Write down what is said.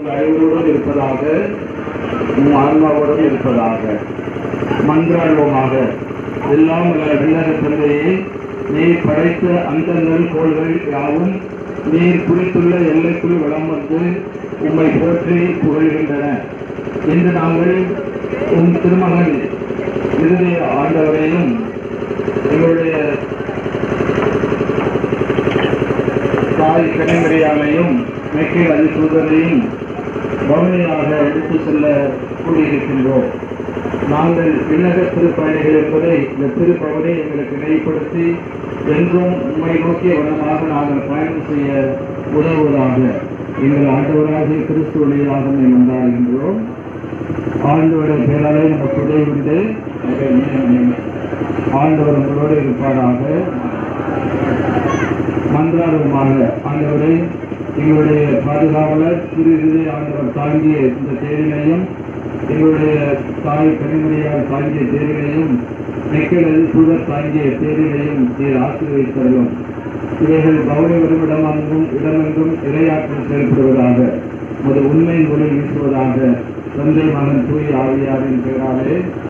உங்கள் அனைவரோடும் இருப்பதாக உம் ஆன்மாவோடும் இருப்பதாக மன்றாடுவோமாக எல்லாம் வல்ல விண்ணக தந்தையே நீர் படைத்த அந்தங்கள் கோள்கள் யாவும் நீர் குறித்துள்ள எல்லைக்குள் வளம் வந்து உம்மை போற்றி புகழ்கின்றன இன்று நாங்கள் உம் திருமகன் இறுதி ஆண்டவரையும் எங்களுடைய தாய் கனிமறியாமையும் மெக்கேல் அதிசூதரையும் பவனியாக எடுத்து செல்ல கூடியிருக்கின்றோம் நாங்கள் விண்ணக திருப்பயணிகள் என்பதை இந்த திருப்பவனை எங்களுக்கு நினைப்படுத்தி என்றும் உண்மை நோக்கிய வண்ணமாக நாங்கள் பயணம் செய்ய உதவுவதாக எங்கள் ஆண்டவராகிய கிறிஸ்து வழியாக கொண்டாடுகின்றோம் ஆண்டவருடைய பேராலே நமக்கு உதவி உண்டு ஆண்டவர் உங்களோடு இருப்பாராக மன்றாடுவோமாக ஆண்டவரை எங்களுடைய பாதுகாவலர் திரு இருதய ஆண்டவர் தாங்கிய இந்த தேரினையும் எங்களுடைய தாய் கனிமொழியால் தாங்கிய தேரினையும் நெக்கலது சுடர் தாங்கிய தேரினையும் நீர் ஆசீர்வதித்தருளும் இவைகள் கௌரவ வரும் இடமெங்கும் இடமெங்கும் இரையாற்றல் செயல்படுவதாக ஒரு உண்மையின் ஒளி வீசுவதாக தந்தை மகன் தூய் ஆவியாரின் பெயராலே